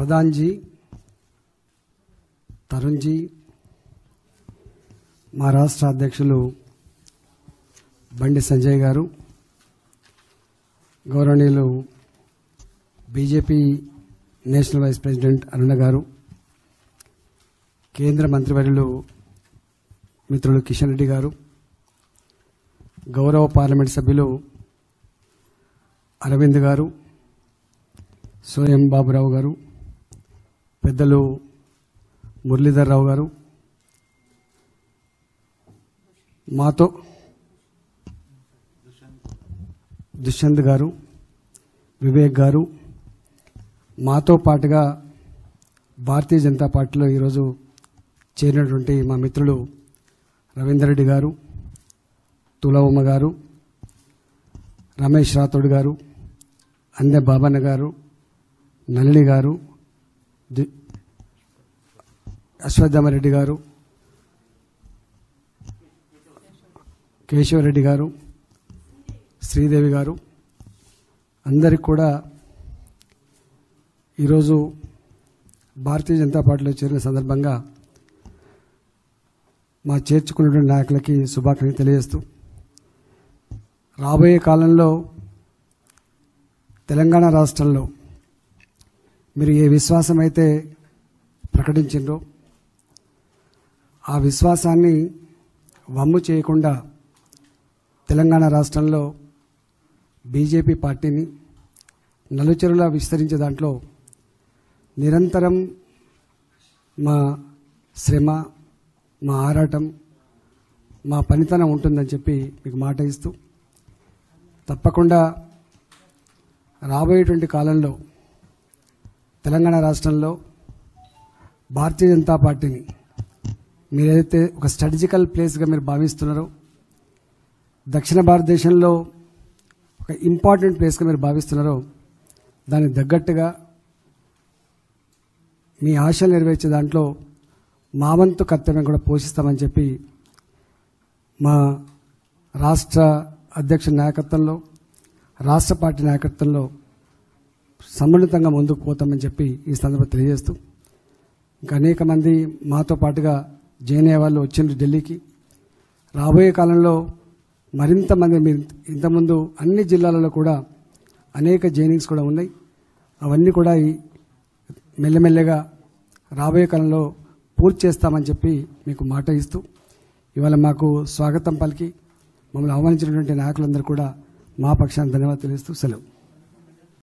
Pradhan G Tarun G మా రాష్ట్ర అధ్యక్షులు బండి సంజయ్ గారు గౌరవనీయులు BJP national vice president Aruna గారు కేంద్ర మంత్రివర్యులు మిత్రులు కిషన్ రెడ్డి గారు గౌరవ పార్లమెంట్ సభ్యులు అరవింద్ గారు సోయం బాబురావు గారు పెద్దలు మురళీధర్ రావు గారు మాతో దుష్యంత్ గారు వివేక్ గారు మాతో పాటుగా భారతీయ జనతా పార్టీలో ఈరోజు చేరినటువంటి మా మిత్రులు రవీందర్ రెడ్డి గారు తులవమ్మ గారు రమేష్ రాథోడ్ గారు అందె బాబన్న గారు నళిని గారు ది- అశ్వత్థామరెడ్డి గారు కేశవరెడ్డి గారు శ్రీదేవి గారు అందరికి కూడా ఈరోజు భారతీయ జనతా పార్టీలో చేరిన సందర్భంగా మా చేర్చుకున్నటువంటి నాయకులకి శుభాకాంక్షలు తెలియజేస్తూ రాబోయే కాలంలో తెలంగాణ రాష్ట్రంలో మీరు ఏ విశ్వాసం అయితే ప్రకటించిండ్రో ఆ విశ్వాసాన్ని వమ్ము చేయకుండా తెలంగాణ రాష్ట్రంలో బీజేపీ పార్టీని నలుచెరులా విస్తరించే దాంట్లో నిరంతరం మా శ్రమ మా ఆరాటం మా పనితనం ఉంటుందని చెప్పి మీకు మాట ఇస్తూ తప్పకుండా రాబోయేటువంటి కాలంలో తెలంగాణ రాష్ట్రంలో భారతీయ జనతా పార్టీని మీరు ఏదైతే ఒక స్ట్రాటజికల్ ప్లేస్గా మీరు భావిస్తున్నారో దక్షిణ భారతదేశంలో ఒక ఇంపార్టెంట్ ప్లేస్గా మీరు భావిస్తున్నారో దానికి తగ్గట్టుగా మీ ఆశలు నెరవేర్చే దాంట్లో మా వంతు కర్తవ్యం కూడా పోషిస్తామని చెప్పి మా రాష్ట్ర అధ్యక్ష నాయకత్వంలో రాష్ట్ర పార్టీ నాయకత్వంలో సమ్మిళితంగా ముందుకు పోతామని చెప్పి ఈ సందర్భంగా తెలియజేస్తూ ఇంకా అనేక మంది మాతో పాటుగా జాయిన్ అయ్యే వాళ్ళు వచ్చిండ్రు ఢిల్లీకి రాబోయే కాలంలో మరింత మంది మీరు ఇంతకుముందు అన్ని జిల్లాలలో కూడా అనేక జైనింగ్స్ కూడా ఉన్నాయి అవన్నీ కూడా ఈ మెల్లమెల్లగా రాబోయే కాలంలో పూర్తి చేస్తామని చెప్పి మీకు మాట ఇస్తూ ఇవాళ మాకు స్వాగతం పలికి మమ్మల్ని ఆహ్వానించినటువంటి నాయకులందరూ కూడా మా పక్షాన్ని ధన్యవాదాలు తెలియజేస్తూ సెలవు